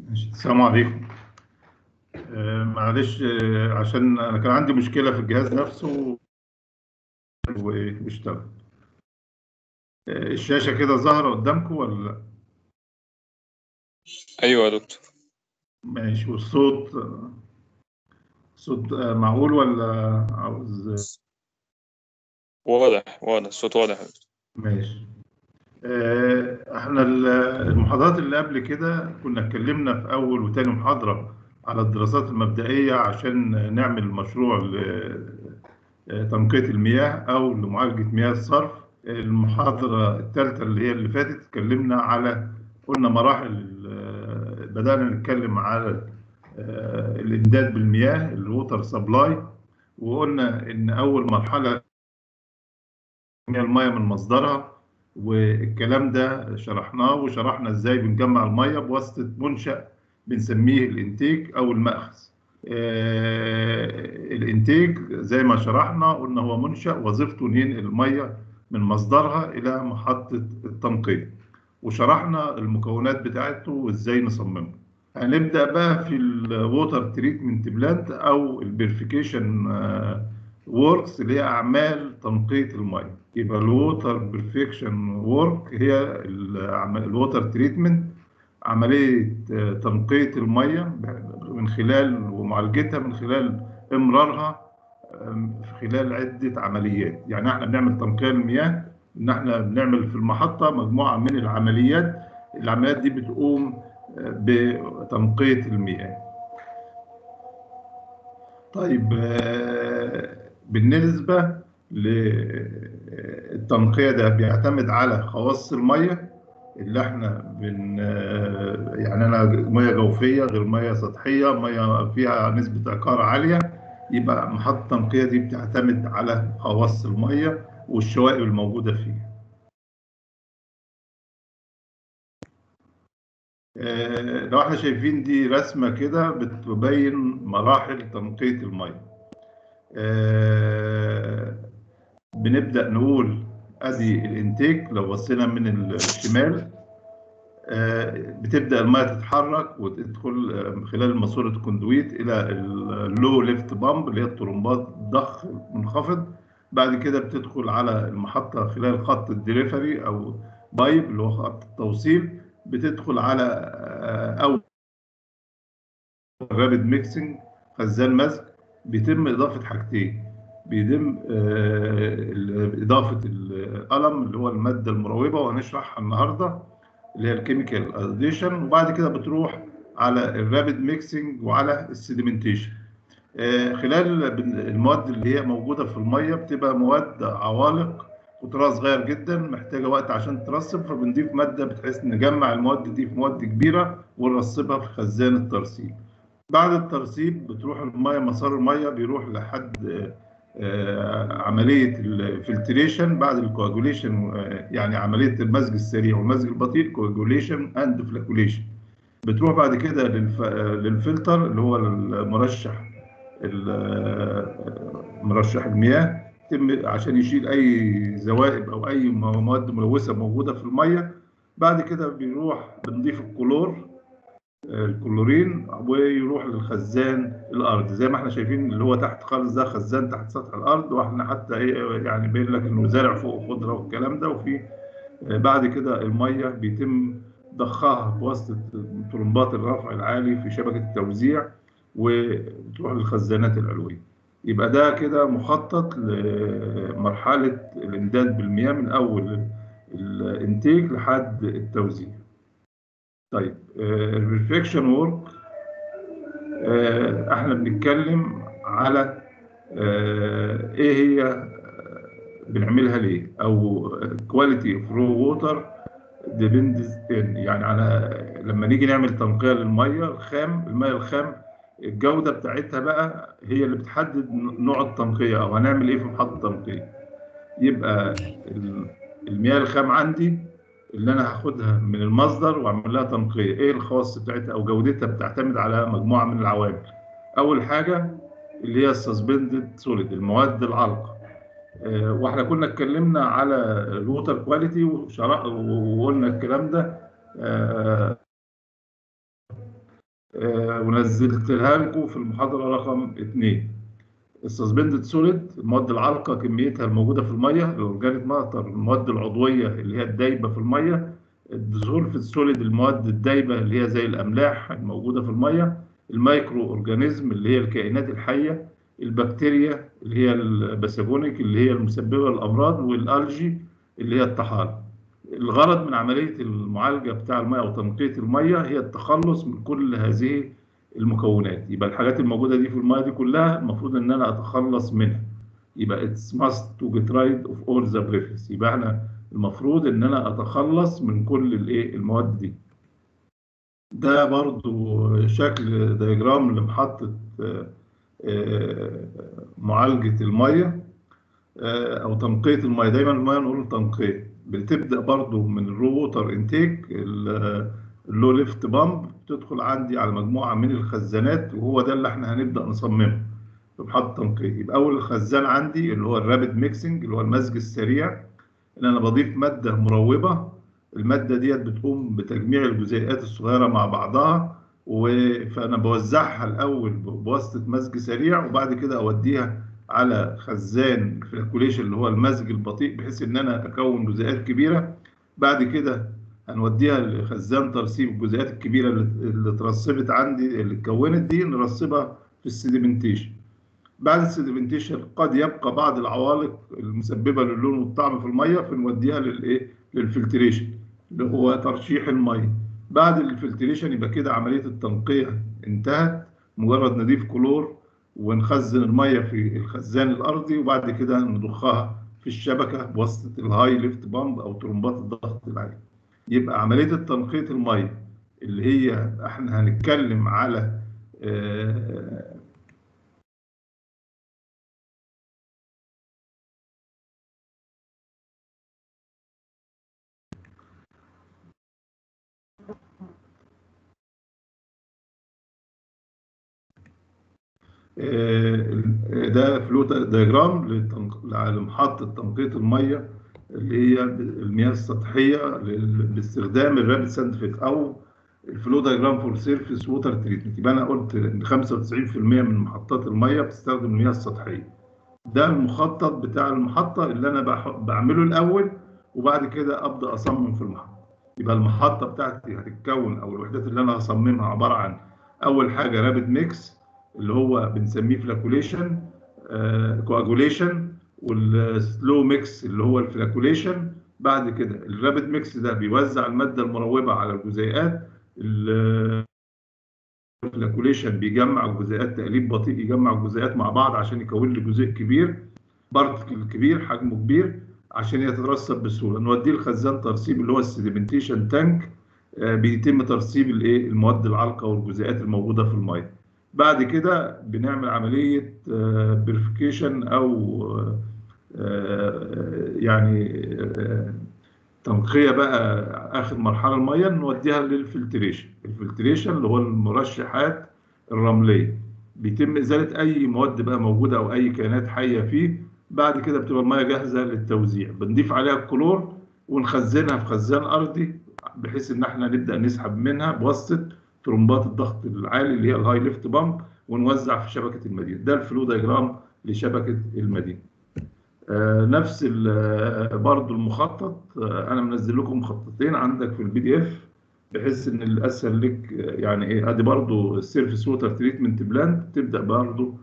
ماشي. السلام عليكم آه، معلش آه، عشان انا كان عندي مشكله في الجهاز نفسه وايه واشتغل آه، الشاشه كده ظاهره قدامكم ولا لا ايوه يا دكتور ماشي والصوت آه، صوت آه، معقول ولا عاوز واضح واضح الصوت واضح يا دكتور ماشي آه، احنا ال- المحاضرات اللي قبل كده كنا اتكلمنا في اول وتاني محاضرة على الدراسات المبدئية عشان نعمل مشروع لتنقية المياه او لمعالجة مياه الصرف المحاضرة الثالثة اللي هي اللي فاتت اتكلمنا على قلنا مراحل آه، بدأنا نتكلم على آه، الامداد بالمياه الووتر سبلاي وقلنا ان اول مرحلة هي المياه من مصدرها والكلام ده شرحناه وشرحنا ازاي بنجمع الميه بواسطه منشأ بنسميه الانتيك او المأخذ. آه، الانتيك زي ما شرحنا قلنا هو منشأ وظيفته إنه ينقل الميه من مصدرها الى محطه التنقية. وشرحنا المكونات بتاعته وازاي نصممه. هنبدأ بقى في الووتر تريتمنت بلانت او البيرفيكيشن ووركس اللي هي اعمال تنقيه الميه يبقى الووتر بيرفكشن وورك هي الووتر تريتمنت عمليه آه، تنقيه الميه من خلال ومعالجتها من خلال امرارها آم، في خلال عده عمليات يعني احنا بنعمل تنقيه للمياه ان احنا بنعمل في المحطه مجموعه من العمليات العمليات دي بتقوم آه، بتنقيه المياه طيب آه، بالنسبة للتنقية ده بيعتمد على خواص المية اللي احنا بن آه، يعني انا مية جوفية غير مية سطحية مية فيها نسبة عقارة عالية يبقى محطة التنقية دي بتعتمد على خواص المية والشوائب الموجودة فيها آه، لو احنا شايفين دي رسمة كده بتبين مراحل تنقية المية آه، بنبدأ نقول ادي الانتيك لو بصينا من الشمال آه، بتبدأ المية تتحرك وتدخل آه، من خلال ماسورة الكوندويت إلى اللو ليفت بامب اللي هي الطرمبات ضخ منخفض بعد كده بتدخل على المحطة خلال خط الدليفري أو بايب اللي هو خط التوصيل بتدخل على آه، أول رابد ميكسنج خزان مزج بيتم إضافة حاجتين بيتم آه، ال- إضافة القلم اللي هو المادة المروبة وهنشرحها النهاردة اللي هي الكيميكال اديشن وبعد كده بتروح على الرابد ميكسنج وعلى السيديمنتيشن آه، خلال بن- المواد اللي هي موجودة في المية بتبقى مواد عوالق قطرها صغير جدا محتاجة وقت عشان ترسب فبنضيف مادة بحيث نجمع المواد دي في مواد كبيرة ونرسبها في خزان الترسيب بعد الترسيب بتروح المية مسار المية بيروح لحد آه، آه، عملية الفلتريشن بعد الكواجوليشن آه، يعني عملية المزج السريع والمزج البطيء كواجوليشن اند فلاكوليشن بتروح بعد كده للف... آه، للفلتر اللي هو المرشح ال- آه، مرشح المياه يتم عشان يشيل اي زوائد او اي مواد ملوثه موجوده في الميه بعد كده بيروح بنضيف الكلور الكلورين ويروح للخزان الارض زي ما احنا شايفين اللي هو تحت خالص ده خزان تحت سطح الارض واحنا حتى ايه يعني باين لك انه زارع فوق خضره والكلام ده وفي آه، بعد كده الميه بيتم ضخها بواسطه طرمبات الرفع العالي في شبكه التوزيع وبتروح للخزانات العلويه يبقى ده كده مخطط لمرحله الامداد بالمياه من اول الانتيك لحد التوزيع طيب الريفليكشن وورك احنا بنتكلم على آه، ايه هي آه، بنعملها ليه او كواليتي اوف رو ووتر ديبندز يعني على لما نيجي نعمل تنقيه للميه الخام الميه الخام الجوده بتاعتها بقى هي اللي بتحدد نوع التنقيه او هنعمل ايه في محطه التنقيه يبقى ال- المياه الخام عندي اللي انا هاخدها من المصدر واعمل لها تنقيه ايه الخواص بتاعتها او جودتها بتعتمد على مجموعه من العوامل اول حاجه اللي هي السسبندد سوليد المواد العالقه آه، واحنا كنا اتكلمنا على الووتر كواليتي وقلنا الكلام ده آه، آه، ونزلتها لكم في المحاضرة رقم اثنين السسبندد سوليد المواد العالقة كميتها الموجودة في المية الأورجانيك ماتر المواد العضوية اللي هي الدايبة في المية الديزولف السوليد المواد الدايبة اللي هي زي الأملاح الموجودة في المية المايكرو أورجانيزم اللي هي الكائنات الحية البكتيريا اللي هي الباساجونيك اللي هي المسببة للأمراض والألجي اللي هي الطحال الغرض من عملية المعالجة بتاع المياه أو تنقية المياه هي التخلص من كل هذه المكونات يبقى الحاجات الموجودة دي في المياه دي كلها المفروض إن أنا أتخلص منها يبقى it's must to get rid of all the preface يبقى احنا المفروض إن أنا أتخلص من كل الإيه المواد دي ده برضو شكل دياجرام لمحطة آه، آه، معالجة المية آه، أو تنقية المية دايما المية نقول تنقية بتبدأ برضو من الرو ووتر انتيك اللو ليفت بامب بتدخل عندي على مجموعة من الخزانات وهو ده اللي احنا هنبدأ نصممه في محطة تنقية يبقى أول خزان عندي اللي هو الرابid ميكسنج اللي هو المزج السريع إن أنا بضيف مادة مروبة المادة ديت بتقوم بتجميع الجزيئات الصغيرة مع بعضها و- فأنا بوزعها الأول بواسطة مزج سريع وبعد كده أوديها على خزان الفلاكوليشن اللي هو المزج البطيء بحيث ان انا اكون جزيئات كبيره بعد كده هنوديها لخزان ترسيب الجزيئات الكبيره اللي اللي اترسبت عندي اللي اتكونت دي نرسبها في السيديمنتيشن بعد السيديمنتيشن قد يبقى بعض العوالق المسببه للون والطعم في الميه فنوديها للايه للفلتريشن اللي هو ترشيح الميه بعد الفلتريشن يبقى كده عمليه التنقيه انتهت مجرد نضيف كلور ونخزن الميه في الخزان الارضي وبعد كده نضخها في الشبكه بواسطه الهاي ليفت بامب او ترمبات الضغط العالي يبقى عمليه التنقيه الميه اللي هي احنا هنتكلم على آه، آه، ده فلو دياجرام للتنق- لمحطة تنقية المية اللي هي المياه السطحية لل- لاستخدام الرابid ساينتفك أو الفلو دياجرام فور سيرفيس ووتر تريتمنت يبقى أنا قلت إن 95% من محطات المية بتستخدم المياه السطحية ده المخطط بتاع المحطة اللي أنا بح- بعمله الأول وبعد كده أبدأ أصمم في المحطة يبقى المحطة بتاعتي هتتكون أو الوحدات اللي أنا هصممها عبارة عن أول حاجة رابد ميكس اللي هو بنسميه فلاكوليشن كواجوليشن والسلو ميكس اللي هو الفلاكوليشن بعد كده الرابد ميكس ده بيوزع المادة المروبة على الجزيئات الفلاكوليشن بيجمع الجزيئات تقليب بطيء يجمع الجزيئات مع بعض عشان يكون لي جزيء كبير بارتكل كبير حجمه كبير عشان يترسب بسهوله نوديه الخزان ترسيب اللي هو السيديمنتيشن تانك آه، بيتم ترسيب الايه المواد العالقه والجزيئات الموجوده في الميه بعد كده بنعمل عمليه بيرفيكيشن او آه، آه، يعني آه، تنقية بقى آخر مرحلة المية نوديها للفلتريشن الفلتريشن اللي هو المرشحات الرملية بيتم إزالة أي مواد بقى موجودة أو أي كائنات حية فيه بعد كده بتبقى المية جاهزة للتوزيع بنضيف عليها الكلور ونخزنها في خزان أرضي بحيث إن احنا نبدأ نسحب منها بواسطة ترمبات الضغط العالي اللي هي الهاي ليفت بامب ونوزع في شبكة المدينة ده الفلو دياجرام لشبكة المدينة آه، نفس ال- آه، برضو المخطط آه، انا منزل لكم مخططين عندك في البي دي اف بحيث ان الاسهل لك آه، يعني ايه ادي برضو السيرفيس ووتر تريتمنت بلان تبدا برضو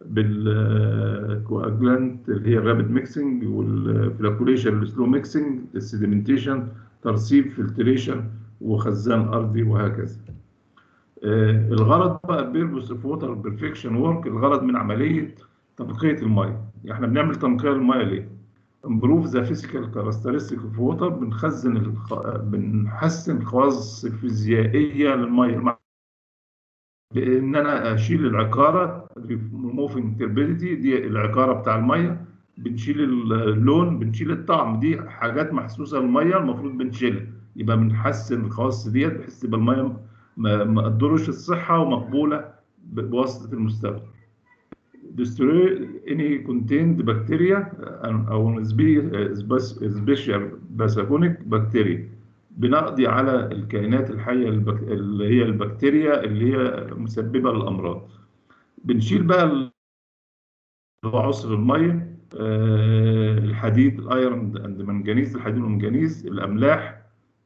بالكواجلانت اللي هي الرابid ميكسنج والفلاكوليشن السلو ميكسنج السيديمنتيشن ترسيب فلتريشن وخزان ارضي وهكذا آه، الغرض بقى بيربس اوف ووتر بيرفكشن ورك الغرض من عمليه تنقيه الميه يعني احنا بنعمل تنقيه الميه ليه؟ امبروف ذا فيزيكال كاركترستيك اوف ووتر بنخزن الخ... بنحسن الخواص الفيزيائيه للميه بان انا اشيل العقاره ريموفينج تربيديتي دي العقاره بتاع الميه بنشيل اللون بنشيل الطعم دي حاجات محسوسه للميه المفروض بنشيلها يبقى بنحسن الخواص ديت بحيث تبقى الميه ما ما تضرش الصحه ومقبوله ب- بواسطه المستخدم destroy any contained bacteria او سبيشال باثوجينيك بكتيريا بنقضي على الكائنات الحيه البك... اللي هي البكتيريا اللي هي مسببه للامراض بنشيل بقى اللي هو عنصر الميه آه، الحديد الايرون اند منجنيز الحديد والمنجنيز الاملاح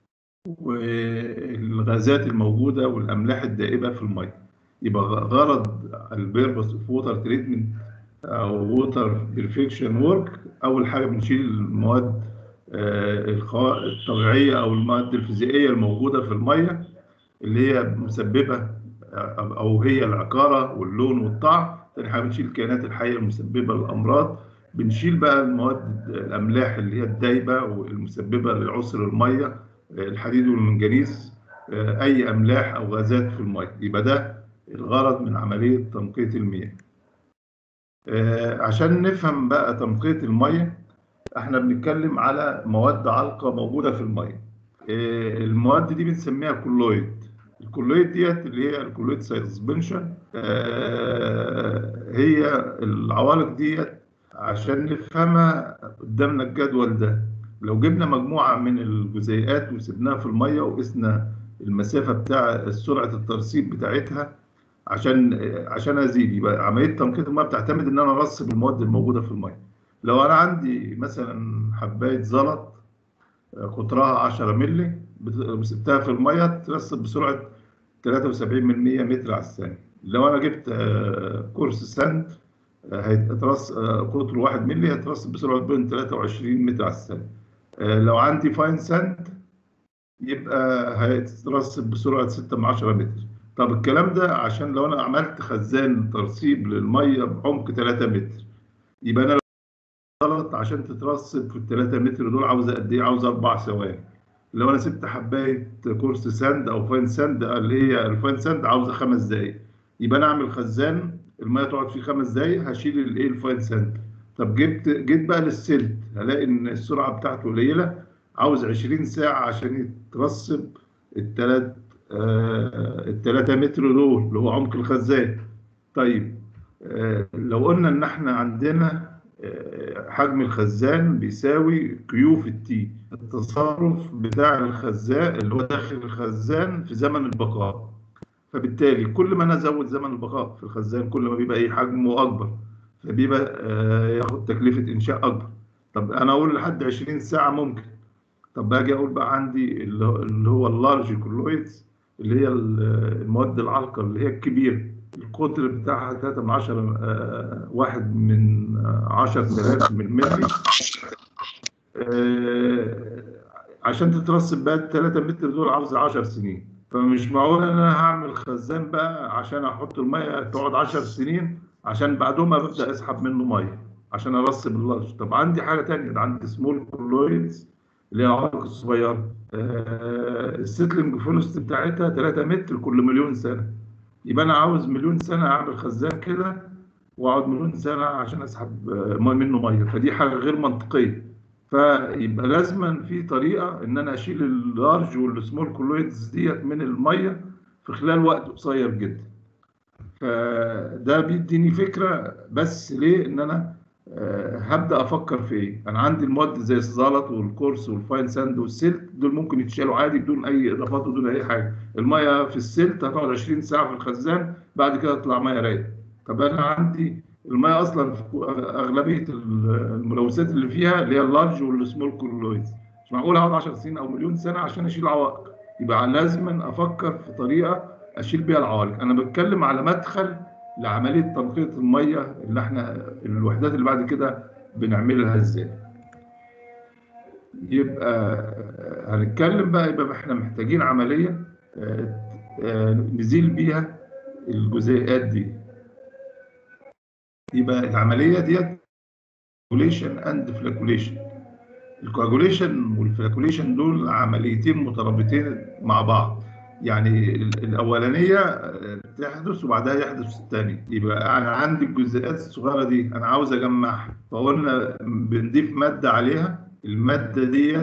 والغازات الموجوده والاملاح الدائبه في الميه يبقى غرض البيربس اوف ووتر تريتمنت او ووتر بيرفكشن ورك اول حاجه بنشيل المواد آه، الخوا- الطبيعيه او المواد الفيزيائيه الموجوده في الميه اللي هي مسببه آه، او هي العقاره واللون والطعم تاني حاجه بنشيل الكائنات الحيه المسببه للامراض بنشيل بقى المواد الاملاح اللي هي الدايبه والمسببه لعسر الميه آه، الحديد والمنجنيز آه، اي املاح او غازات في الميه يبقى ده الغرض من عمليه تنقيه المياه آه، عشان نفهم بقى تنقيه الميه احنا بنتكلم على مواد علقه موجوده في الميه آه، المواد دي بنسميها كولويد الكولويد ديت اللي هي الكولويد سسبنشن هي العوالق ديت عشان نفهمها قدامنا الجدول ده لو جبنا مجموعه من الجزيئات وسبناها في الميه وقسنا المسافه بتاع سرعه الترسيب بتاعتها عشان عشان ازيد يبقى عمليه تنقية الميه بتعتمد ان انا ارسب المواد الموجوده في الميه لو انا عندي مثلا حبايه زلط قطرها 10 مللي وسبتها في الميه ترسب بسرعه 73 من 100 متر على الثانيه لو انا جبت آه، كورس ساند آه، هيترس آه، قطره 1 مللي هيترسب بسرعه بين 23 متر على الثانيه آه، لو عندي فاين ساند يبقى هيترسب بسرعه 6 من 10 متر طب الكلام ده عشان لو انا عملت خزان ترسيب للميه بعمق 3 متر يبقى انا غلط عشان تترسب في ال 3 متر دول عاوزه قد ايه؟ عاوزه اربع ثواني. لو انا سبت حبايه كورس ساند او فاين ساند اللي هي الفاين ساند عاوزه خمس دقائق. يبقى انا اعمل خزان الميه تقعد فيه خمس دقائق هشيل الايه الفاين ساند. طب جبت جيت بقى للسلت هلاقي ان السرعه بتاعته قليله عاوز 20 ساعه عشان يترسب الثلاث آه الثلاثة متر دول اللي هو عمق الخزان. طيب آه لو قلنا ان احنا عندنا آه، حجم الخزان بيساوي كيو في التي التصرف بتاع الخزان اللي هو داخل الخزان في زمن البقاء فبالتالي كل ما انا ازود زمن البقاء في الخزان كل ما بيبقى ايه حجمه اكبر فبيبقى آه، ياخد تكلفه انشاء اكبر طب انا اقول لحد 20 ساعه ممكن طب باجي اقول بقى عندي اللي هو- اللي هو اللارج كولويدز اللي هي ال- المواد العالقه اللي هي الكبيره القطر بتاعها 3 من 10 آه، واحد من آه، 10000 من ملي آه، عشان تترسب بقى ال 3 متر دول عاوزه 10 سنين فمش معقول ان انا هعمل خزان بقى عشان احط الميه تقعد 10 سنين عشان بعدهم ببدا اسحب منه ميه عشان ارسب اللارج طب عندي حاجه تانية ده عندي سمول كولويدز اللي هي العوالق الصغيره آه، السيتلنج فولست بتاعتها 3 متر كل مليون سنه يبقى انا عاوز مليون سنه اعمل خزان كده واقعد مليون سنه عشان اسحب آه، ميه منه ميه فدي حاجه غير منطقيه فيبقى لازما في طريقه ان انا اشيل اللارج والسمول كولويدز ديت من الميه في خلال وقت قصير جدا فده بيديني فكره بس ليه ان انا آه، هبدا افكر في ايه انا عندي المواد زي الزلط والكورس والفاين ساند والسلت دول ممكن يتشالوا عادي بدون اي اضافات وبدون اي حاجه الميه في السلت هتقعد 20 ساعه في الخزان بعد كده تطلع ميه رايقه طب انا عندي الميه اصلا في اغلبيه الملوثات اللي فيها اللي هي اللارج والسمول كولويدز مش معقول اقعد 10 سنين او مليون سنه عشان اشيل عوائق يبقى لازم افكر في طريقه اشيل بيها العوائق انا بتكلم على مدخل لعمليه تنقيه الميه اللي احنا الوحدات اللي بعد كده بنعملها ازاي يبقى هنتكلم بقى يبقى احنا محتاجين عمليه آه، آه، نزيل بيها الجزيئات دي يبقى العمليه ديت كوagulation اند فلاكوليشن الكواجوليشن والفلاكوليشن دول عمليتين مترابطين مع بعض يعني ال- الاولانيه آه، تحدث وبعدها يحدث الثاني يبقى انا عندي الجزيئات الصغيره دي انا عاوز اجمعها فقلنا بنضيف ماده عليها الماده دي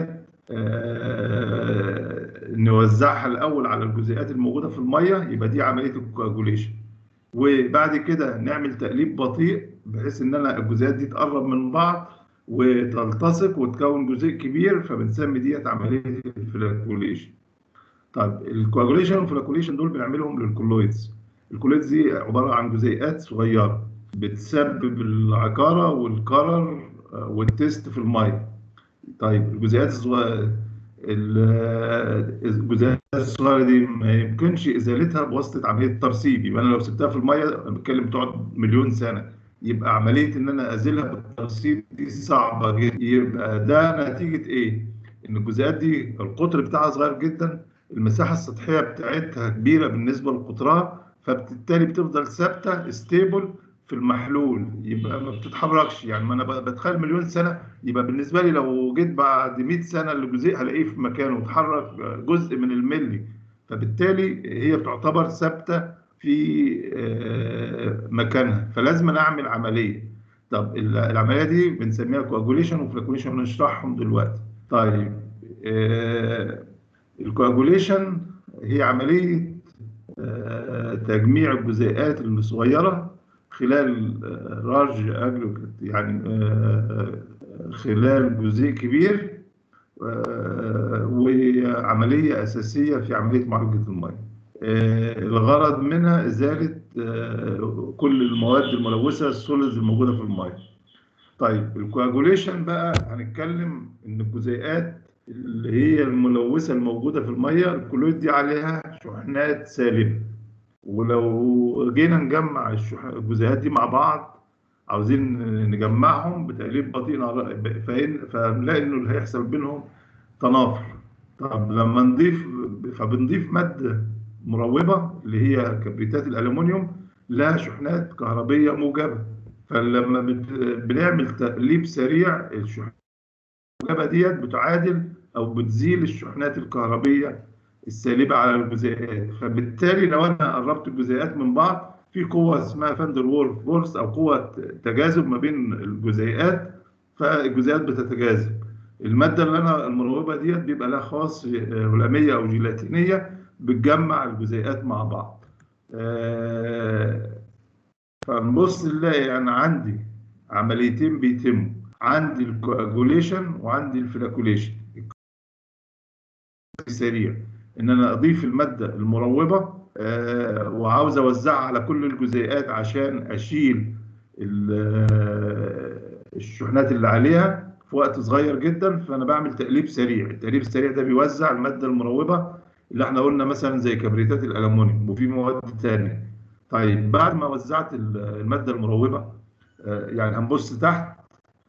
آه، نوزعها الاول على الجزيئات الموجوده في الميه يبقى دي عمليه الكواجوليشن وبعد كده نعمل تقليب بطيء بحيث ان انا الجزيئات دي تقرب من بعض وتلتصق وتكون جزيء كبير فبنسمي ديت عمليه الفلاكوليشن طيب الكواجوليشن والفلاكوليشن دول بنعملهم للكولويدز الكولويدز دي عباره عن جزيئات صغيره بتسبب العكاره والكرر والتست في الميه طيب الجزيئات الصغيره الجزيئات الصغيره دي ما يمكنش ازالتها بواسطه عمليه ترسيب يبقى انا لو سبتها في الميه انا بتكلم تقعد مليون سنه يبقى عمليه ان انا ازيلها بالترسيب دي صعبه جدا يبقى ده نتيجه ايه؟ ان الجزيئات دي القطر بتاعها صغير جدا المساحه السطحيه بتاعتها كبيره بالنسبه لقطرها فبالتالي بتفضل ثابته ستيبل في المحلول يبقى ما بتتحركش يعني ما انا بتخيل مليون سنه يبقى بالنسبه لي لو جيت بعد 100 سنه الجزيء هلاقيه في مكانه وتحرك جزء من الملي فبالتالي هي بتعتبر ثابته في مكانها فلازم أنا اعمل عمليه طب العمليه دي بنسميها كواجوليشن وفلاكوليشن ونشرحهم دلوقتي طيب الكواجوليشن هي عمليه تجميع الجزيئات الصغيره خلال رارج اجل يعني خلال جزيء كبير وعمليه اساسيه في عمليه معالجه الميه الغرض منها ازاله كل المواد الملوثه السوليدز الموجوده في الميه طيب الكواجوليشن بقى هنتكلم ان الجزيئات اللي هي الملوثه الموجوده في الميه الكلويد دي عليها شحنات سالبه ولو جينا نجمع الجزيئات دي مع بعض عاوزين نجمعهم بتقليب بطيء فنلاقي انه اللي هيحصل بينهم تنافر طب لما نضيف فبنضيف ماده مروبه اللي هي كبريتات الالومنيوم لها شحنات كهربيه موجبه فلما بنعمل تقليب سريع الشحنات الموجبه ديت بتعادل او بتزيل الشحنات الكهربيه السالبه على الجزيئات فبالتالي لو انا قربت الجزيئات من بعض في قوه اسمها فاندر وولف فورس او قوه تجاذب ما بين الجزيئات فالجزيئات بتتجاذب الماده اللي انا المروبه ديت بيبقى لها خواص هلاميه او جيلاتينيه بتجمع الجزيئات مع بعض فنبص نلاقي انا عندي عمليتين بيتموا عندي الكواجوليشن وعندي الفلاكوليشن سريع ان انا اضيف الماده المروبه آه وعاوز اوزعها على كل الجزيئات عشان اشيل الشحنات اللي عليها في وقت صغير جدا فانا بعمل تقليب سريع التقليب السريع ده بيوزع الماده المروبه اللي احنا قلنا مثلا زي كبريتات الالومنيوم وفي مواد ثانيه طيب بعد ما وزعت الماده المروبه آه يعني هنبص تحت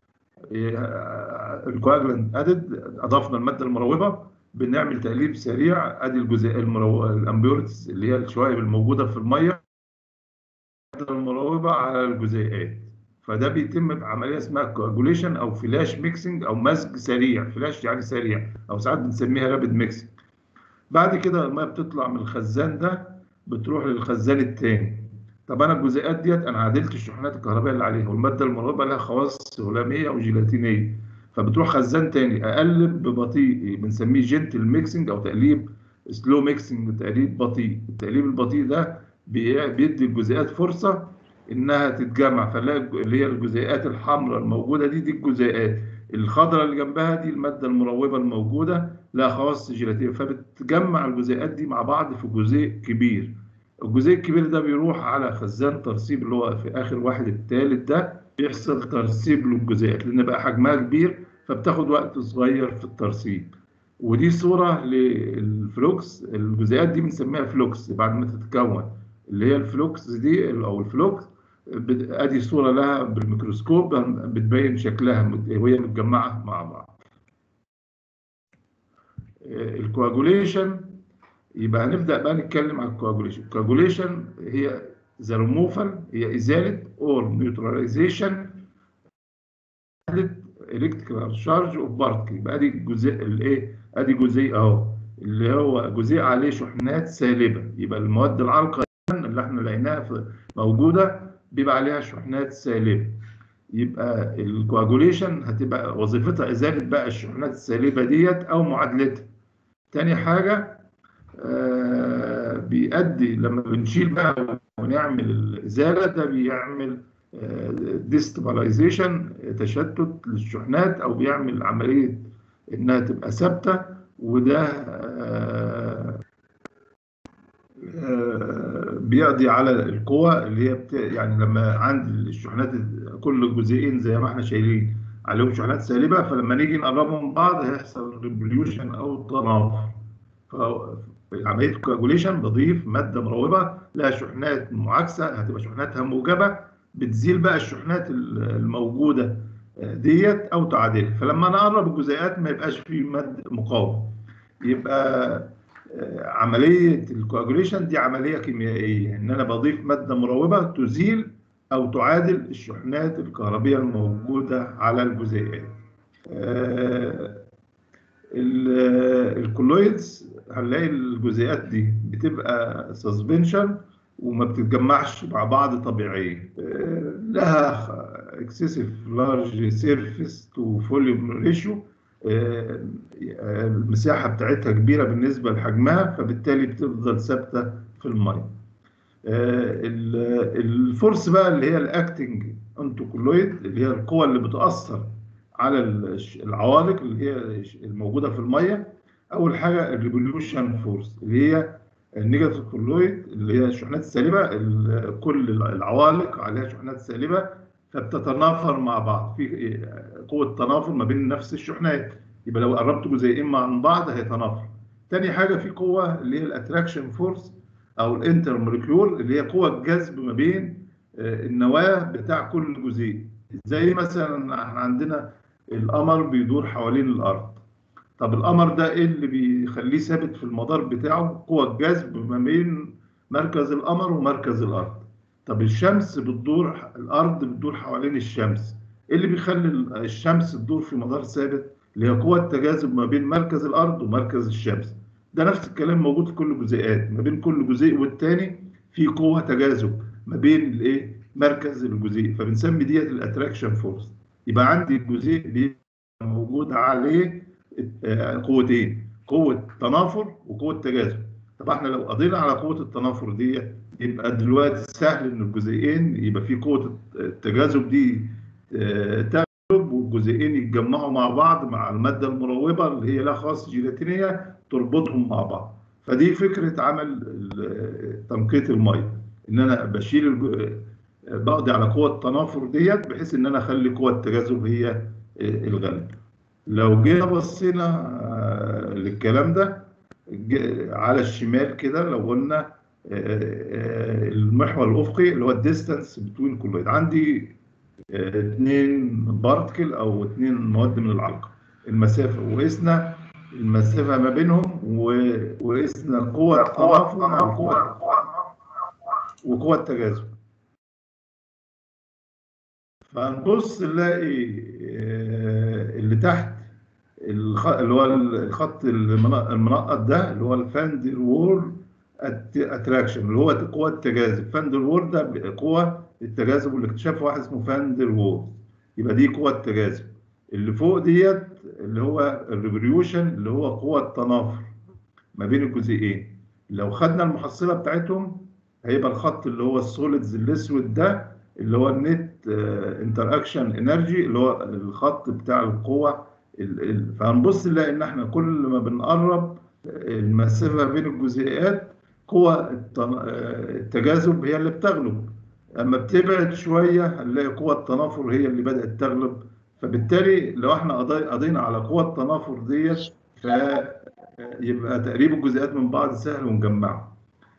الكواجلنت ادد اضفنا الماده المروبه بنعمل تقليب سريع ادي الجزيء المرو... الامبيورتس اللي هي الشوائب الموجوده في الميه المروبه على الجزيئات فده بيتم بعمليه اسمها كواجوليشن او فلاش ميكسنج او مزج سريع فلاش يعني سريع او ساعات بنسميها رابد ميكسنج بعد كده الميه بتطلع من الخزان ده بتروح للخزان الثاني طب انا الجزيئات ديت انا عدلت الشحنات الكهربائيه اللي عليها والماده المروبه لها خواص هلاميه او جيلاتينيه فبتروح خزان تاني اقلب ببطيء بنسميه جنتل ميكسنج او تقليب سلو ميكسنج تقليب بطيء التقليب البطيء ده بيدي الجزيئات فرصه انها تتجمع فنلاقي اللي هي الجزيئات الحمراء الموجوده دي دي الجزيئات الخضراء اللي جنبها دي الماده المروبه الموجوده لها خواص جيلاتينيه فبتجمع الجزيئات دي مع بعض في جزيء كبير الجزيء الكبير ده بيروح على خزان ترسيب اللي هو في اخر واحد الثالث ده بيحصل ترسيب للجزيئات لان بقى حجمها كبير فبتاخد وقت صغير في الترسيب ودي صوره للفلوكس الجزيئات دي بنسميها فلوكس بعد ما تتكون اللي هي الفلوكس دي او الفلوكس ادي صوره لها بالميكروسكوب بتبين شكلها وهي متجمعه مع بعض الكواجوليشن يبقى هنبدا بقى نتكلم عن الكواجوليشن الكواجوليشن هي ذا ريموفال هي ازاله اور نيوتراليزيشن الكتريكال شارج اوف بارتكل يبقى ادي الجزء الايه ادي جزيء اهو اللي هو جزيء عليه شحنات سالبه يبقى المواد العالقه اللي احنا لقيناها موجوده بيبقى عليها شحنات سالبه يبقى الكواجوليشن هتبقى وظيفتها ازاله بقى الشحنات السالبه ديت او معادلتها تاني حاجه آه بيؤدي لما بنشيل بقى ونعمل الازاله ده بيعمل ديستابلايزيشن تشتت للشحنات او بيعمل عمليه انها تبقى ثابته وده آه، آه، بيقضي على القوى اللي هي بت... يعني لما عند الشحنات كل جزئين زي ما احنا شايلين عليهم شحنات سالبه فلما نيجي نقربهم من بعض هيحصل ريفوليوشن او تنافر في عمليه الكواجوليشن بضيف ماده مروبه لها شحنات معاكسه هتبقى شحناتها موجبه بتزيل بقى الشحنات الموجوده ديت او تعادلها فلما نقرب الجزيئات ما يبقاش فيه مد مقاوم يبقى عمليه الكواجوليشن دي عمليه كيميائيه ان انا بضيف ماده مروبه تزيل او تعادل الشحنات الكهربيه الموجوده على الجزيئات الكولويدز هنلاقي الجزيئات دي بتبقى سسبنشن وما بتتجمعش مع بعض طبيعيا لها اكسسيف لارج سيرفيس تو فوليوم ريشيو المساحه بتاعتها كبيره بالنسبه لحجمها فبالتالي بتفضل ثابته في الميه الفورس بقى اللي هي الاكتنج انتوكولويد اللي هي القوى اللي بتاثر على العوالق اللي هي الموجوده في الميه اول حاجه الريفوليوشن فورس اللي هي النيجاتيف كولويد اللي هي الشحنات السالبه كل العوالق عليها شحنات سالبه فبتتنافر مع بعض في قوه تنافر ما بين نفس الشحنات يبقى لو قربت جزيئين مع بعض هيتنافر تاني حاجه في قوه اللي هي الاتراكشن فورس او الانتر موليكيول اللي هي قوه الجذب ما بين النواه بتاع كل جزيء زي مثلا احنا عندنا القمر بيدور حوالين الارض طب القمر ده ايه اللي بيخليه ثابت في المدار بتاعه قوة الجذب ما بين مركز القمر ومركز الارض طب الشمس بتدور الارض بتدور حوالين الشمس ايه اللي بيخلي الشمس تدور في مدار ثابت اللي هي قوة التجاذب ما بين مركز الارض ومركز الشمس ده نفس الكلام موجود في كل الجزيئات ما بين كل جزيء والتاني في قوة تجاذب ما بين الايه مركز الجزيء فبنسمي ديت الاتراكشن فورس يبقى عندي الجزيء بيبقى موجود عليه قوتين قوة تنافر وقوة تجاذب طب احنا لو قضينا على قوة التنافر دي يبقى دلوقتي سهل ان الجزئين يبقى في قوة التجاذب دي تغلب والجزئين يتجمعوا مع بعض مع المادة المروبة اللي هي لها خاص جيلاتينية تربطهم مع بعض فدي فكرة عمل تنقية المية ان انا بشيل بقضي على قوة التنافر ديت بحيث ان انا اخلي قوة التجاذب هي الغالب لو جينا بصينا للكلام ده على الشمال كده لو قلنا المحور الافقي اللي هو الديستانس بتوين كولويد عندي اثنين بارتكل او اثنين مواد من العلقه المسافه وقسنا المسافه ما بينهم وقسنا قوه التنافر وقوه وقوه التجاذب فنبص نلاقي اللي تحت اللي هو الخط المنقط ده اللي هو الفاندر وور اتراكشن اللي هو قوة التجاذب فاندر وور ده قوة التجاذب واللي اكتشفها واحد اسمه فاندر وور يبقى دي قوة التجاذب اللي فوق ديت اللي هو الريفوليوشن اللي هو قوة التنافر ما بين الجزئين لو خدنا المحصلة بتاعتهم هيبقى الخط اللي هو السوليدز الاسود ده اللي هو النت انتر اكشن انرجي اللي هو الخط بتاع القوه فهنبص نلاقي ان احنا كل ما بنقرب المسافه بين الجزيئات قوة التجاذب هي اللي بتغلب اما بتبعد شويه هنلاقي قوة التنافر هي اللي بدأت تغلب فبالتالي لو احنا قضينا على قوة التنافر ديت فيبقى تقريب الجزيئات من بعض سهل ونجمعهم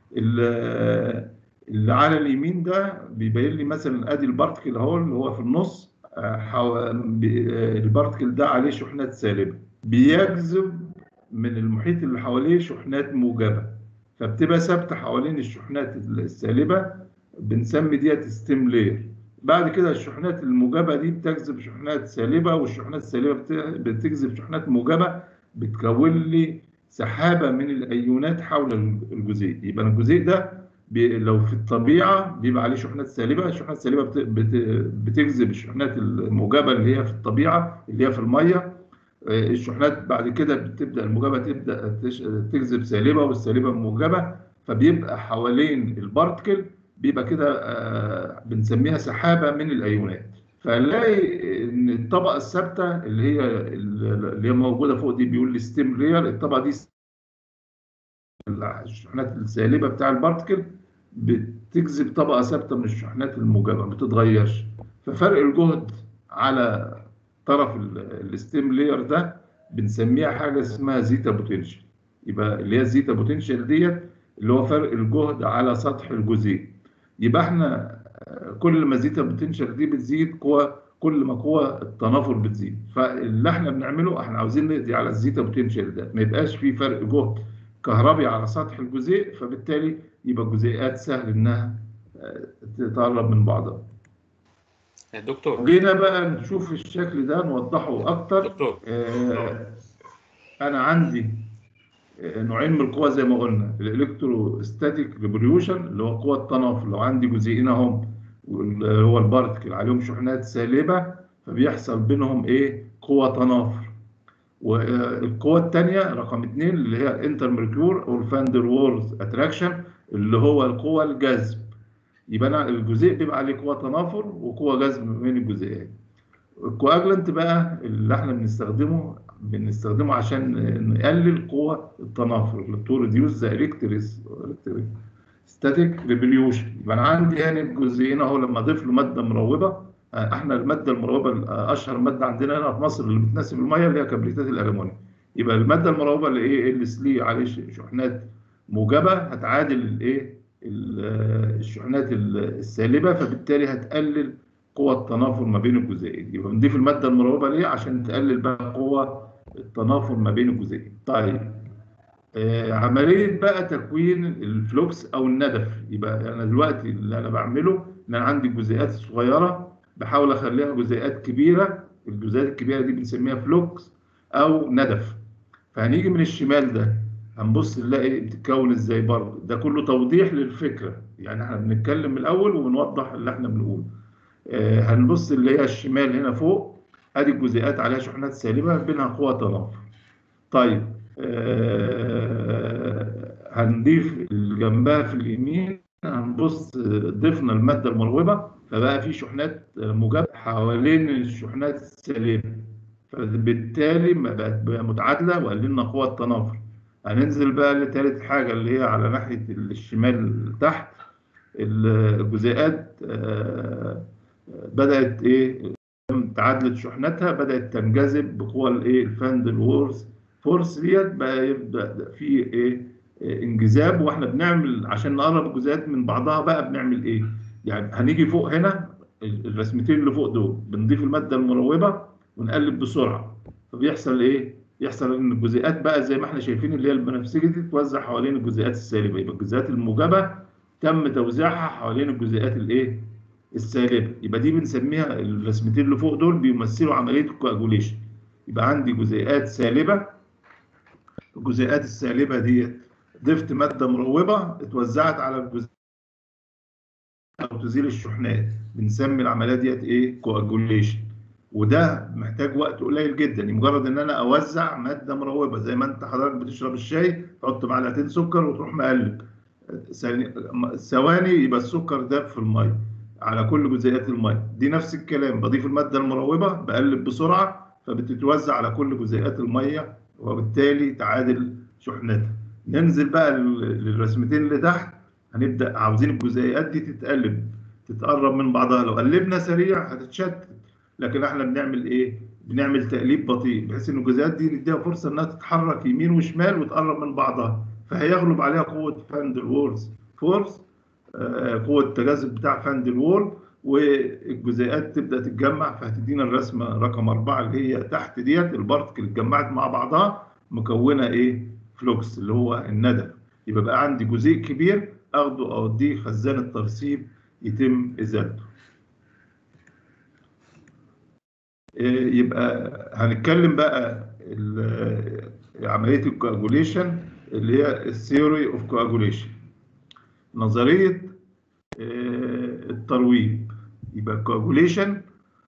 اللي على اليمين ده بيبين لي مثلا ادي البارتكل اهو اللي هو في النص البارتكل ده عليه شحنات سالبه بيجذب من المحيط اللي حواليه شحنات موجبه فبتبقى ثابته حوالين الشحنات السالبه بنسمي ديت ستيم لير بعد كده الشحنات الموجبه دي بتجذب شحنات سالبه والشحنات السالبه بتجذب شحنات موجبه بتكون لي سحابه من الايونات حول الجزيء يبقى الجزيء ده لو في الطبيعه بيبقى عليه شحنات سالبه الشحنات السالبه بتجذب الشحنات الموجبه اللي هي في الطبيعه اللي هي في الميه الشحنات بعد كده بتبدا الموجبه تبدا تجذب سالبه والسالبه موجبه فبيبقى حوالين البارتكل بيبقى كده آه، بنسميها سحابه من الايونات فنلاقي ان الطبقه الثابته اللي هي اللي هي موجوده فوق دي بيقول لي ستيم ريال الطبقه دي الشحنات السالبه بتاع البارتكل بتجذب طبقه ثابته من الشحنات الموجبه ما بتتغيرش ففرق الجهد على طرف الستيم لاير ده بنسميها حاجه اسمها زيتا بوتنشال يبقى اللي هي الزيتا بوتنشال ديت اللي هو فرق الجهد على سطح الجزيء يبقى احنا كل ما زيتا بوتنشال دي بتزيد قوه كل ما قوه التنافر بتزيد فاللي احنا بنعمله احنا عاوزين نقضي على الزيتا بوتنشال ده ما يبقاش في فرق جهد كهربي على سطح الجزيء فبالتالي يبقى الجزيئات سهل انها تتقرب من بعضها دكتور جينا بقى نشوف الشكل ده نوضحه اكتر دكتور آه، انا عندي آه، نوعين من القوى زي ما قلنا الالكتروستاتيك ريبوليوشن اللي هو قوه التنافر لو عندي جزيئين اهم واللي هو البارتكل عليهم شحنات سالبه فبيحصل بينهم ايه قوه تنافر والقوه الثانيه رقم اثنين اللي هي الانتر ميركور او الفاندر وورز اتراكشن اللي هو القوه الجذب يبقى انا الجزيء بيبقى عليه قوه تنافر وقوه جذب بين الجزيئات الكواجلنت بقى اللي احنا بنستخدمه بنستخدمه عشان نقلل قوه التنافر اللي تو ريديوس ذا الكتريس ستاتيك ريبليوشن يبقى انا عندي هنا الجزئين اهو لما اضيف له ماده مروبه احنا الماده المروبه اشهر ماده عندنا هنا في مصر اللي بتناسب الميه اللي هي كبريتات الالومنيوم يبقى الماده المروبه اللي ايه ال 3 عليه شحنات موجبه هتعادل الايه الشحنات السالبه فبالتالي هتقلل قوة التنافر ما بين الجزيئين يبقى بنضيف المادة المروبة ليه عشان تقلل بقى قوة التنافر ما بين الجزيئين طيب آه عملية بقى تكوين الفلوكس أو الندف يبقى أنا دلوقتي اللي أنا بعمله إن أنا عندي الجزيئات الصغيرة بحاول أخليها جزيئات كبيرة الجزيئات الكبيرة دي بنسميها فلوكس أو ندف فهنيجي من الشمال ده هنبص نلاقي بتتكون ازاي برضه ده كله توضيح للفكره يعني احنا بنتكلم من الاول وبنوضح اللي احنا بنقوله آه هنبص اللي هي الشمال هنا فوق ادي الجزيئات عليها شحنات سالبه بينها قوه تنافر طيب آه هنضيف جنبها في اليمين هنبص ضفنا الماده المروبه فبقى في شحنات موجبه حوالين الشحنات السالبه فبالتالي بقت متعادله وقللنا قوه التنافر هننزل بقى لتالت حاجة اللي هي على ناحية الشمال تحت الجزيئات بدأت إيه تعادلت شحناتها بدأت تنجذب بقوة الإيه الفاندل وورز فورس ديت بقى يبدأ في إيه انجذاب واحنا بنعمل عشان نقرب الجزيئات من بعضها بقى بنعمل إيه؟ يعني هنيجي فوق هنا الرسمتين اللي فوق دول بنضيف المادة المروبة ونقلب بسرعة فبيحصل إيه؟ يحصل ان الجزيئات بقى زي ما احنا شايفين اللي هي البنفسجي دي تتوزع حوالين الجزيئات السالبه يبقى الجزيئات الموجبه تم توزيعها حوالين الجزيئات الايه السالبه يبقى دي بنسميها الرسمتين اللي فوق دول بيمثلوا عمليه الكواجوليشن يبقى عندي جزيئات سالبه الجزيئات السالبه دي ضفت ماده مروبه اتوزعت على الجزيئات او تزيل الشحنات بنسمي العمليه ديت ايه كواجوليشن وده محتاج وقت قليل جدا مجرد ان انا اوزع ماده مروبه زي ما انت حضرتك بتشرب الشاي تحط معلقتين سكر وتروح مقلب ثواني يبقى السكر داب في الميه على كل جزيئات الميه دي نفس الكلام بضيف الماده المروبه بقلب بسرعه فبتتوزع على كل جزيئات الميه وبالتالي تعادل شحنتها ننزل بقى للرسمتين اللي تحت هنبدا عاوزين الجزيئات دي تتقلب تتقرب من بعضها لو قلبنا سريع هتتشتت لكن احنا بنعمل ايه؟ بنعمل تقليب بطيء بحيث ان الجزيئات دي نديها فرصه انها تتحرك يمين وشمال وتقرب من بعضها فهيغلب عليها قوه فاندل وورز فورس آه قوه التجاذب بتاع فاندل وول والجزيئات تبدا تتجمع فهتدينا الرسمه رقم اربعه اللي هي تحت ديت البارتكل اتجمعت مع بعضها مكونه ايه؟ فلوكس اللي هو الندى يبقى بقى عندي جزيء كبير اخده اوديه خزان الترسيب يتم ازالته. يبقى هنتكلم بقى عمليه الكواجوليشن اللي هي الثيوري اوف كواجوليشن نظريه الترويب يبقى الكواجوليشن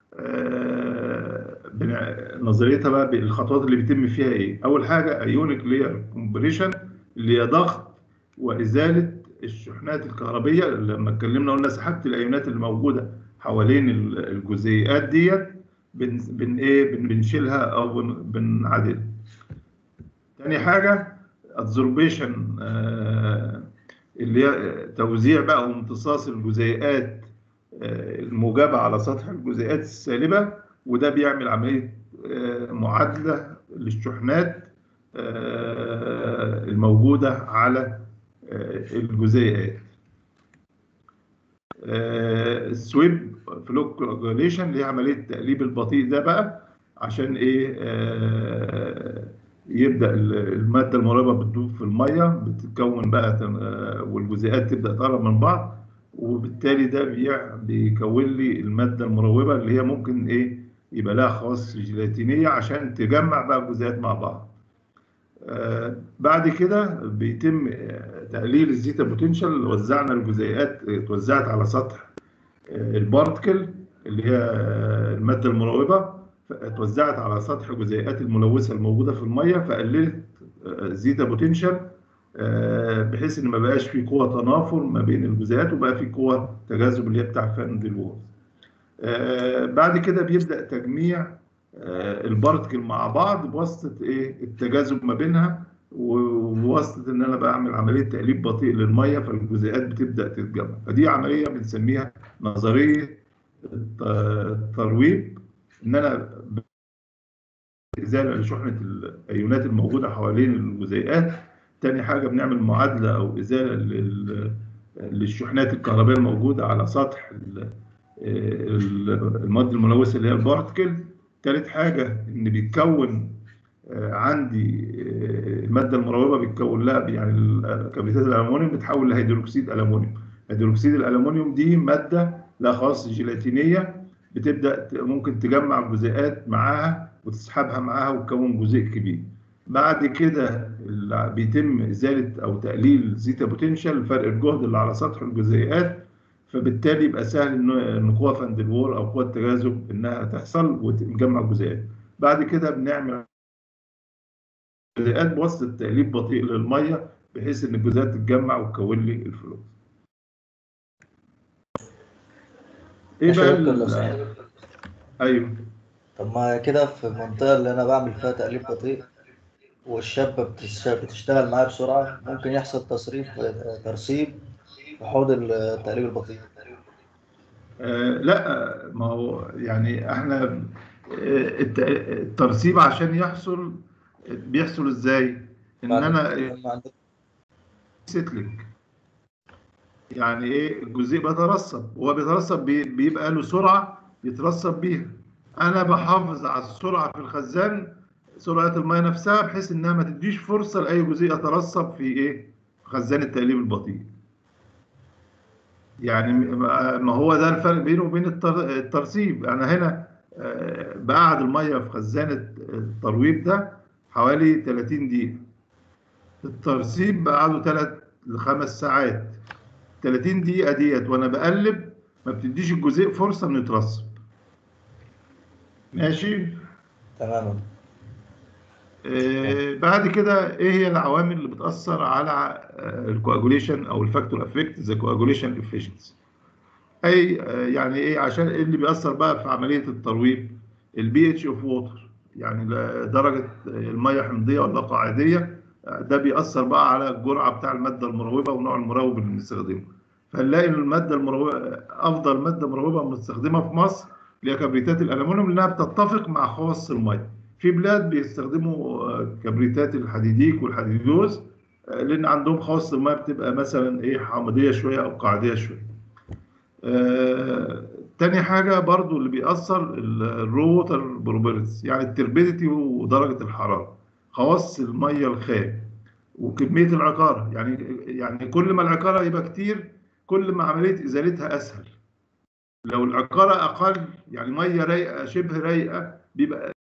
نظريتها بقى الخطوات اللي بيتم فيها ايه اول حاجه ايونيك لير كومبريشن اللي هي ضغط وازاله الشحنات الكهربيه لما اتكلمنا قلنا سحابه الايونات اللي موجوده حوالين ال- الجزيئات ديت بن بن ايه بن بنشيلها او بن بنعدلها تاني حاجه ابزوربيشن اللي هي توزيع بقى وامتصاص الجزيئات آه، الموجبه على سطح الجزيئات السالبه وده بيعمل عمليه آه، معادله للشحنات آه، الموجوده على آه، الجزيئات آه، السويب فلو كوجوليشن اللي هي عمليه التقليب البطيء ده بقى عشان ايه آه، يبدا ال- الماده المرغبه بتدوب في الميه بتتكون بقى تم- آه، والجزيئات تبدا تقرب من بعض وبالتالي ده بيع- بيكون لي الماده المروبه اللي هي ممكن ايه يبقى لها خواص جيلاتينيه عشان تجمع بقى الجزيئات مع بعض آه، بعد كده بيتم آه، تقليل الزيتا بوتنشال وزعنا الجزيئات آه، اتوزعت على سطح آه، البارتكل اللي هي آه، الماده المروبه اتوزعت على سطح الجزيئات الملوثه الموجوده في الميه فقللت آه، الزيتا بوتنشال آه، بحيث ان ما بقاش في قوه تنافر ما بين الجزيئات وبقى في قوه تجاذب اللي هي بتاع فان دي لوز آه، بعد كده بيبدا تجميع آه، البارتكل مع بعض بواسطه ايه التجاذب ما بينها وبواسطه ان انا بعمل عمليه تقليب بطيء للميه فالجزيئات بتبدا تتجمع فدي عمليه بنسميها نظريه الت- الترويب ان انا ازاله لشحنه الايونات الموجوده حوالين الجزيئات تاني حاجه بنعمل معادله او ازاله لل- للشحنات الكهربائيه الموجوده على سطح ال- ال- المواد الملوثه اللي هي البارتكل تالت حاجه ان بيتكون آه، عندي آه، الماده المروبه بيتكون لها يعني ال- كبريتات الالومنيوم بتتحول لهيدروكسيد الومنيوم هيدروكسيد الالومنيوم دي ماده لها خواص جيلاتينيه بتبدا ت- ممكن تجمع الجزيئات معاها وتسحبها معاها وتكون جزيء كبير بعد كده ال- بيتم ازاله او تقليل زيتا بوتنشال فرق الجهد اللي على سطح الجزيئات فبالتالي يبقى سهل ان إن قوه فاندلوور او قوه تجاذب انها تحصل وتجمع الجزيئات بعد كده بنعمل جزيئات بواسطه تقليب بطيء للميه بحيث ان الجزيئات تتجمع وتكون لي الفلوس ايه ماشي بقى يا دكتور ال- لو سمحت ايوه طب ما كده في المنطقة اللي أنا بعمل فيها تقليب بطيء والشابة بتش- بتشتغل معايا بسرعة ممكن يحصل تصريف ترسيب في حوض التقليب البطيء آه لا ما هو يعني احنا آه، الت- الترسيب عشان يحصل بيحصل ازاي؟ ان بعد انا لما عندك سيتلك يعني ايه الجزيء بيترسب هو بيترسب بي- بيبقى له سرعه يترسب بيها انا بحافظ على السرعه في الخزان سرعه الميه نفسها بحيث انها ما تديش فرصه لاي جزيء يترسب في ايه في خزان التقليب البطيء يعني ما ما هو ده الفرق بينه وبين التر- الترسيب انا هنا آه، بقعد الميه في خزان الترويب ده حوالي 30 دقيقه الترسيب بقعده 3 لخمس ساعات 30 دقيقة ديت وأنا بقلب ما بتديش الجزيء فرصة إنه يترسب. ماشي؟ تماما آه بعد كده إيه هي العوامل اللي بتأثر على الكواجوليشن أو الفاكتور افكت ذا كواجوليشن افشنسي. أي آه يعني إيه عشان إيه اللي بيأثر بقى في عملية الترويب؟ البي اتش اوف ووتر يعني لا- درجة المية حمضية ولا قاعدية آه، ده بيأثر بقى على الجرعة بتاع المادة المروبة ونوع المروب اللي بنستخدمه. فنلاقي ان الماده المروبه افضل ماده مروبه مستخدمه في مصر اللي هي كبريتات الالومنيوم لانها بتتفق مع خواص الميه في بلاد بيستخدموا آه، كبريتات الحديديك والحديدوز آه، لان عندهم خواص الميه بتبقى مثلا ايه حامضيه شويه او قاعديه شويه آه، تاني حاجة برضو اللي بيأثر الرو ووتر بروبرتيز يعني التربيديتي ودرجة الحرارة خواص المية الخام وكمية العقارة يعني يعني كل ما العقارة يبقى كتير كل ما عملية إزالتها أسهل لو العقارة أقل يعني مية رايقة شبه رايقة بيبقى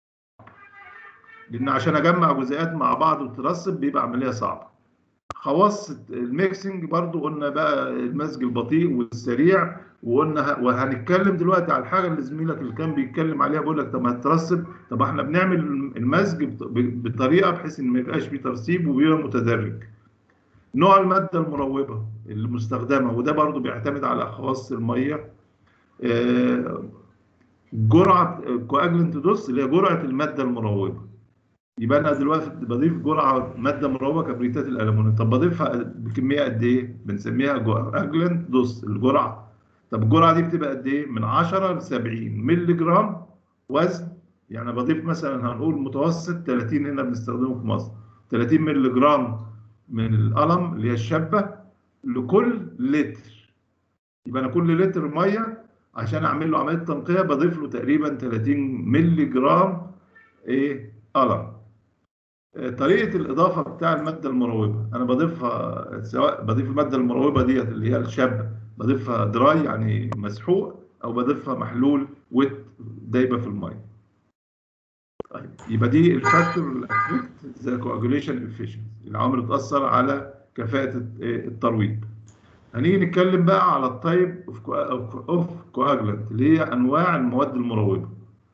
لأن عشان أجمع جزيئات مع بعض وترسب بيبقى عملية صعبة خواص الميكسنج برضو قلنا بقى المزج البطيء والسريع وقلنا ه- وهنتكلم دلوقتي على الحاجه اللي زميلك اللي كان بيتكلم عليها بيقول لك طب ما هترسب طب احنا بنعمل المزج بط- ب- بطريقه بحيث ان ما يبقاش فيه ترسيب وبيبقى متدرج نوع الماده المروبه المستخدمه وده برضو بيعتمد على خواص الميه آه، جرعه كواجلنت دوز اللي هي جرعه الماده المروبه يبقى انا دلوقتي بضيف جرعه ماده مروبه كبريتات الالومنيوم طب بضيفها بكميه قد ايه؟ بنسميها كواجلنت دوز الجرعه طب الجرعه دي بتبقى قد ايه؟ من 10 ل 70 مللي جرام وزن يعني بضيف مثلا هنقول متوسط 30 هنا بنستخدمه في مصر 30 مللي جرام من القلم اللي هي الشابه لكل لتر يبقى انا كل لتر ميه عشان اعمل له عمليه تنقيه بضيف له تقريبا 30 مللي جرام ايه قلم آه، طريقه الاضافه بتاع الماده المروبه انا بضيفها سواء بضيف الماده المروبه ديت اللي هي الشابه بضيفها دراي يعني مسحوق او بضيفها محلول ويت دايبه في الميه طيب يبقى دي الفاكتور اللي افكت ذا كواجوليشن افيشنسي العوامل اللي بتاثر على كفاءه الترويض هنيجي نتكلم بقى على التايب اوف اوف كواجلانت اللي هي انواع المواد المروبه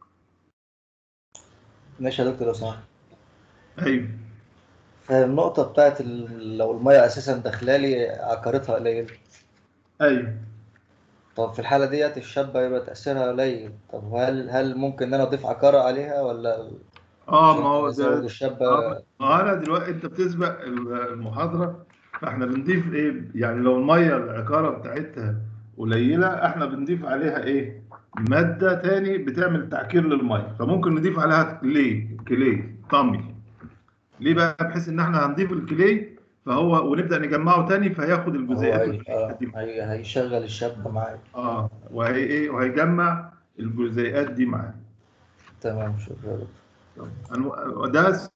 ماشي يا دكتور لو سمحت ايوه فالنقطة بتاعت ال- لو المية أساسا داخلالي عكرتها قليل ايوه طب في الحالة ديت الشابة يبقى تأثيرها قليل طب هل هل ممكن إن أنا أضيف عكارة عليها ولا اه ما هو أزود ده الشابة آه، ما انا دلوقتي انت بتسبق المحاضره فاحنا بنضيف ايه يعني لو الميه العقاره بتاعتها قليله احنا بنضيف عليها ايه ماده تاني بتعمل تعكير للميه فممكن نضيف عليها كلي كلي طمي ليه بقى بحيث ان احنا هنضيف الكلي فهو ونبدا نجمعه تاني فياخد هو الجزيئات هي- والحاجات آه، دي. هي- هيشغل الشابة معاك اه وهي ايه وهيجمع الجزيئات دي معاه تمام شكرا يا دكتور. أنو- ده س-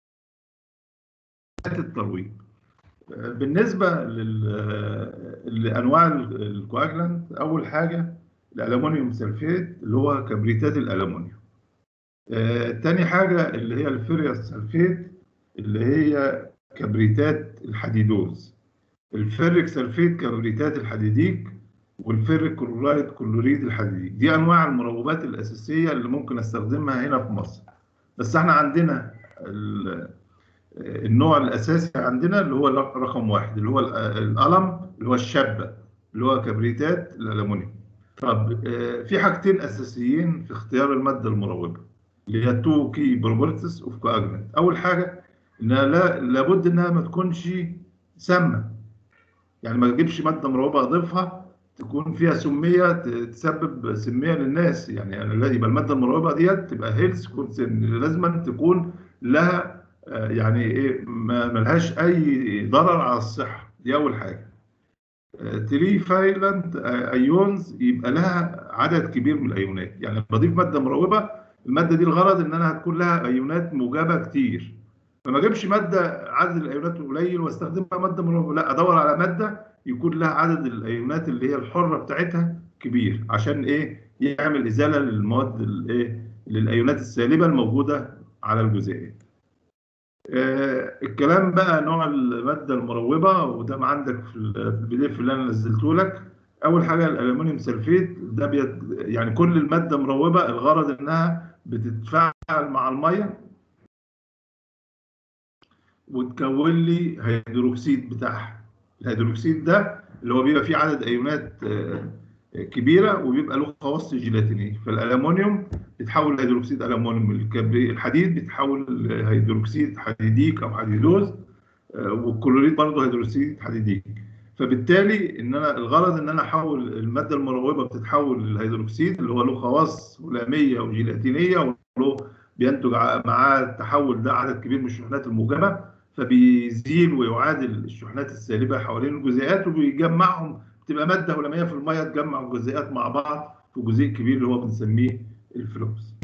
الترويض بالنسبة لل- لأنواع ال- الكواجلانت أول حاجة الألمونيوم سلفيت اللي هو كبريتات الألمونيوم آه، تاني حاجة اللي هي الفيريوس سلفيت اللي هي كبريتات الحديدوز الفيريك سلفيت كبريتات الحديديك والفيريك كلورايد كلوريد الحديديك دي أنواع المروبات الأساسية اللي ممكن أستخدمها هنا في مصر بس احنا عندنا ال- النوع الاساسي عندنا اللي هو رقم واحد اللي هو ال- القلم اللي هو الشابه اللي هو كبريتات الالومنيوم طب آه، في حاجتين اساسيين في اختيار الماده المروبه اللي هي تو كي بروبرتيز اوف كواجلانت اول حاجه انها لا لابد انها ما تكونش سامه يعني ما تجيبش ماده مروبه اضيفها تكون فيها سميه ت- تسبب سميه للناس يعني أنا لا- يبقى الماده المروبه ديت تبقى هيلث كونسيرن لازم تكون لها آه، يعني ايه ما ملهاش اي ضرر على الصحه دي اول حاجه تري فايلنت ايونز يبقى لها عدد كبير من الايونات يعني بضيف ماده مروبه الماده دي الغرض ان انا هتكون لها ايونات موجبه كتير فما اجيبش ماده عدد الايونات قليل واستخدمها ماده مروبه لا ادور على ماده يكون لها عدد الايونات اللي هي الحره بتاعتها كبير عشان ايه يعمل ازاله للمواد الايه للايونات السالبه الموجوده على الجزيئات آه، الكلام بقى نوع الماده المروبه وده ما عندك في البي دي اف اللي انا نزلته لك اول حاجه الالومنيوم سلفيت ده بيت يعني كل الماده مروبه الغرض انها بتتفاعل مع الميه وتكون لي هيدروكسيد بتاعها الهيدروكسيد ده اللي هو بيبقى فيه عدد ايونات آه، كبيره وبيبقى له خواص جيلاتينيه فالالومنيوم بيتحول لهيدروكسيد الومنيوم الكبري الحديد بيتحول لهيدروكسيد حديديك او حديدوز آه، والكلوريد برضه هيدروكسيد حديديك فبالتالي ان انا الغرض ان انا احول الماده المروبه بتتحول للهيدروكسيد اللي هو له خواص هلاميه وجيلاتينيه وله بينتج ع- معاه التحول ده عدد كبير من الشحنات الموجبه فبيزيل ويعادل الشحنات السالبه حوالين الجزيئات وبيجمعهم تبقى ماده هلاميه في الميه تجمع الجزيئات مع بعض في جزيء كبير اللي هو بنسميه الفلوكس.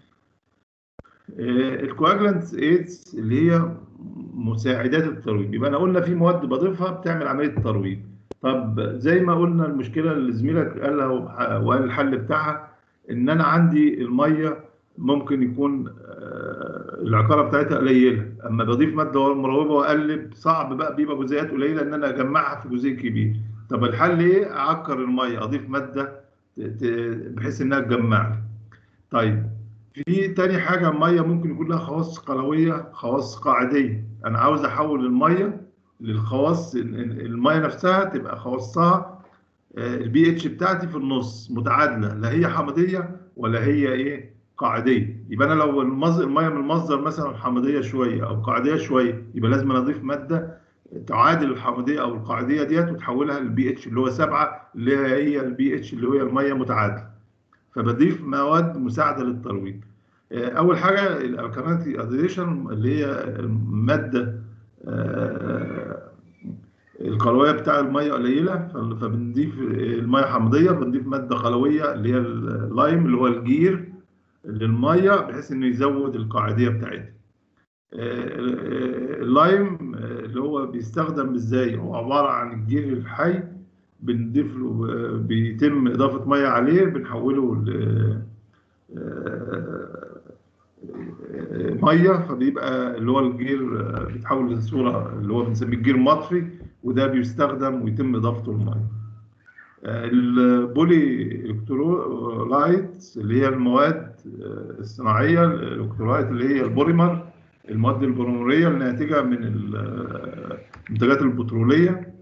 الكواجلانتس ايدز اللي هي مساعدات الترويض يبقى انا قلنا في مواد بضيفها بتعمل عمليه ترويض طب زي ما قلنا المشكله اللي زميلك قالها وح- وقال الحل بتاعها ان انا عندي الميه ممكن يكون آه، العقاره بتاعتها قليله اما بضيف ماده مروبه واقلب صعب بقى بيبقى جزيئات قليله ان انا اجمعها في جزيء كبير طب الحل ايه اعكر الميه اضيف ماده ت- ت- بحيث انها تجمع لي طيب في تاني حاجة المية ممكن يكون لها خواص قلوية خواص قاعدية أنا عاوز أحول المية للخواص ال- ال- الميه نفسها تبقى خواصها البي اتش بتاعتي في النص متعادله لا هي حمضيه ولا هي ايه قاعديه يبقى انا لو المز- الميه من المصدر مثلا حمضيه شويه او قاعديه شويه يبقى لازم أنا اضيف ماده تعادل الحمضيه او القاعديه ديت وتحولها للبي اتش اللي هو 7 اللي هي البي اتش اللي هي الميه متعادله فبضيف مواد مساعده للترويج آه، اول حاجه الالكالينيتي ادريشن اللي هي الماده آه، القلويه بتاع الميه قليله ف- فبنضيف الميه حمضيه بنضيف ماده قلويه اللي هي اللايم اللي هو الجير للميه بحيث انه يزود القاعديه بتاعتها آه، اللايم آه، اللي هو بيستخدم ازاي هو عباره عن الجير الحي بنضيف له آه، بيتم اضافه ميه عليه بنحوله ل ميه فبيبقى اللي هو الجير آه، بيتحول لصوره اللي هو بنسميه الجير مطفي وده بيستخدم ويتم اضافته للميه آه، البولي الكترولايت اللي هي المواد آه، الصناعيه الالكترولايت اللي هي البوليمر المواد البوليمريه الناتجه من ال- المنتجات البتروليه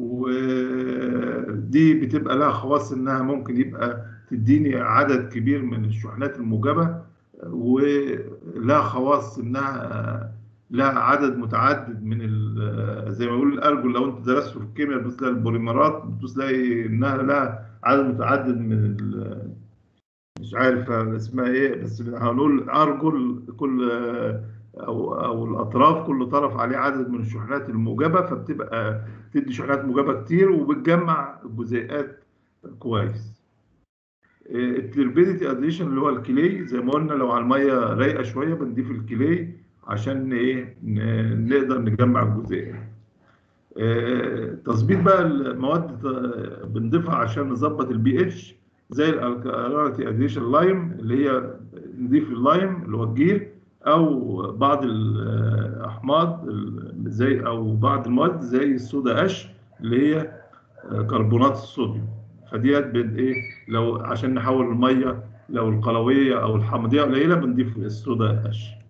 ودي بتبقى لها خواص انها ممكن يبقى تديني عدد كبير من الشحنات الموجبه ولها خواص انها لها عدد متعدد من ال- زي ما بيقول الارجل لو انت درسته في الكيمياء بتبص تلاقي البوليمرات بتبص تلاقي انها لها عدد متعدد من ال- مش عارف اسمها ايه بس هنقول ارجل كل او او الاطراف كل طرف عليه عدد من الشحنات الموجبه فبتبقى تدي شحنات موجبه كتير وبتجمع الجزيئات كويس التربيديتي ادريشن اللي هو الكلي زي ما قلنا لو على الميه رايقه شويه بنضيف الكلي عشان ايه ن- نقدر نجمع الجزيئات آه، تظبيط بقى المواد آه، بنضيفها عشان نظبط البي اتش زي الالكالينيتي ادريشن لايم اللي هي نضيف اللايم اللي هو الجير او بعض الاحماض ال- زي او بعض المواد زي الصودا اش اللي هي آه، كربونات الصوديوم فديت بن ايه لو عشان نحول الميه لو القلويه او الحمضيه قليله بنضيف الصودا اش